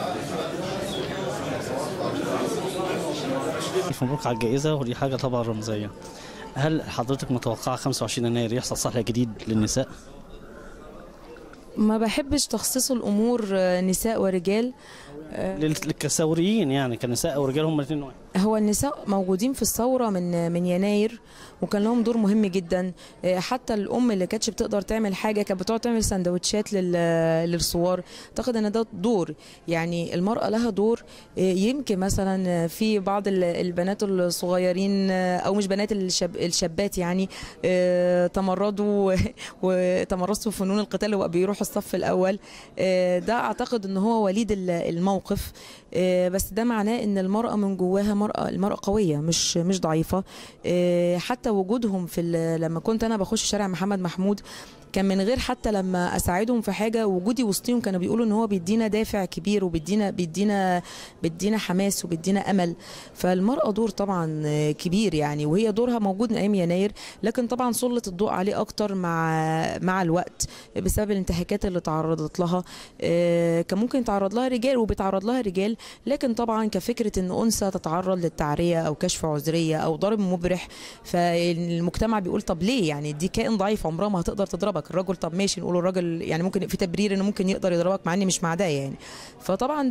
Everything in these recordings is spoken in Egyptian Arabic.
ألف مبروك على الجائزة ودي حاجة طبعا رمزية هل حضرتك متوقعة 25 يناير يحصل صلح جديد للنساء؟ ما بحبش تخصيص الامور آه، نساء ورجال لل- للكسوريين يعني كنساء او رجال هم الاثنين واحد هو النساء موجودين في الثوره من من يناير وكان لهم دور مهم جدا آه، حتى الام اللي كانتش بتقدر تعمل حاجه كانت بتقعد تعمل سندوتشات لل- للثوار اعتقد ان ده دور يعني المراه لها دور آه، يمكن مثلا آه، في بعض ال- البنات الصغيرين آه، او مش بنات الشاب الشابات يعني آه، تمردوا وتمرسوا في فنون القتال وبقى بيروحوا الصف الاول آه، ده اعتقد ان هو وليد ال- الموقف آه، بس ده معناه ان المراه من جواها مراه المراه قويه مش مش ضعيفه آه، حتى وجودهم في ال- لما كنت انا بخش شارع محمد محمود كان من غير حتى لما اساعدهم في حاجه وجودي وسطهم كانوا بيقولوا ان هو بيدينا دافع كبير وبيدينا بيدينا بيدينا حماس وبيدينا امل فالمراه دور طبعا آه، كبير يعني وهي دورها موجود من ايام يناير لكن طبعا سلط الضوء عليه اكتر مع مع الوقت بسبب الانتهاكات اللي تعرضت لها آه، كان ممكن يتعرض لها رجال وبيتعرض لها رجال لكن طبعا كفكره ان انثى تتعرض للتعريه او كشف عذريه او ضرب مبرح فالمجتمع بيقول طب ليه يعني دي كائن ضعيف عمرها ما هتقدر تضربك الرجل طب ماشي نقول الراجل يعني ممكن في تبرير انه ممكن يقدر يضربك مع اني مش مع ده يعني فطبعا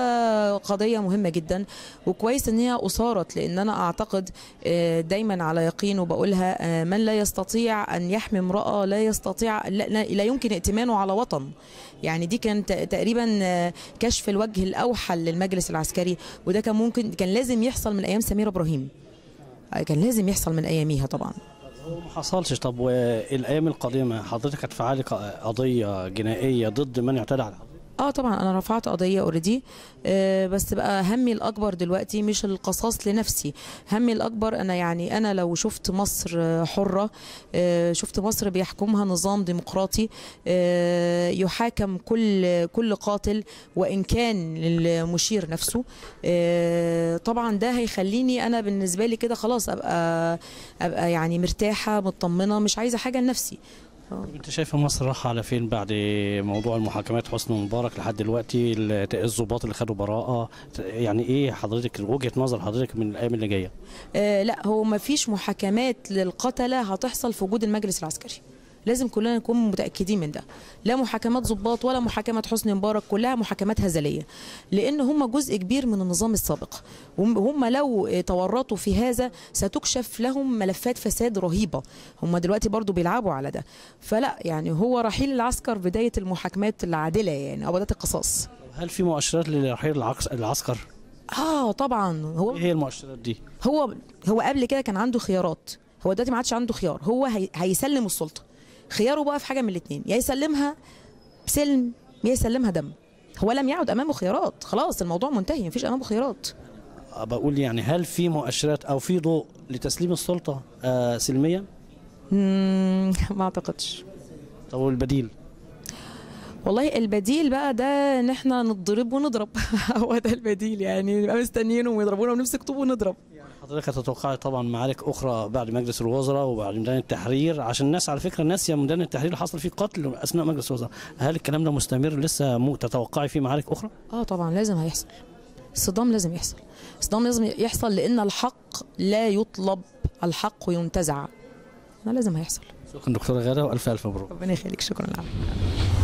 ده قضيه مهمه جدا وكويس ان هي اثارت لان انا اعتقد آه، دايما على يقين وبقولها آه، من لا يستطيع ان يحمي امراه لا يستطيع لا, لا, لا يمكن ائتمانه على وطن يعني دي كانت تقريبا آه، كشف الوجه الاوحل للمجلس العسكري وده كان ممكن كان لازم يحصل من ايام سمير ابراهيم آه، كان لازم يحصل من اياميها طبعا هو ما حصلش طب والايام القادمه حضرتك هتفعلي ق- قضيه جنائيه ضد من اعتدى على حضرتك؟ اه طبعا انا رفعت قضيه اوريدي آه بس بقى همي الاكبر دلوقتي مش القصاص لنفسي همي الاكبر انا يعني انا لو شفت مصر آه، حره آه شفت مصر بيحكمها نظام ديمقراطي آه يحاكم كل كل قاتل وان كان المشير نفسه آه طبعا ده هيخليني انا بالنسبه لي كده خلاص ابقى ابقى يعني مرتاحه مطمنه مش عايزه حاجه لنفسي انت شايفه مصر رايحه على فين بعد موضوع المحاكمات حسني مبارك لحد دلوقتي ال- الضباط اللي خدوا براءه يعني ايه حضرتك وجهه نظر حضرتك من الايام اللي جايه؟ آه لا هو ما فيش محاكمات للقتلة هتحصل في وجود المجلس العسكري لازم كلنا نكون متاكدين من ده لا محاكمات ضباط ولا محاكمات حسني مبارك كلها محاكمات هزليه لان هم جزء كبير من النظام السابق هم هم لو آه، تورطوا في هذا ستكشف لهم ملفات فساد رهيبه هم دلوقتي برضو بيلعبوا على ده فلا يعني هو رحيل العسكر بدايه المحاكمات العادله يعني او بدايه القصاص هل في مؤشرات لرحيل العكس- العسكر؟ اه طبعا هو ايه هي المؤشرات دي؟ هو هو قبل كده كان عنده خيارات هو دلوقتي ما عادش عنده خيار هو هي هيسلم السلطه خياره بقى في حاجه من الاثنين يا يسلمها سلم يا يسلمها دم هو لم يعد امامه خيارات خلاص الموضوع منتهي مفيش امامه خيارات بقول يعني هل في مؤشرات او في ضوء لتسليم السلطه آه سلميا؟ مم، ما اعتقدش طب والبديل؟ والله البديل بقى ده ان احنا نضرب ونضرب هو ده البديل يعني نبقى مستنيينهم ويضربونا ونمسك طوب ونضرب حضرتك هتتوقعي طبعا معارك اخرى بعد مجلس الوزراء وبعد ميدان التحرير عشان الناس على فكره ناسيه ميدان التحرير اللي حصل فيه قتل اثناء مجلس الوزراء هل الكلام ده مستمر لسه مو تتوقعي فيه معارك اخرى اه طبعا لازم هيحصل الصدام لازم يحصل الصدام لازم يحصل لان الحق لا يطلب الحق ينتزع ده لازم هيحصل شكرا دكتوره غاده والف الف مبروك ربنا يخليك شكرا لك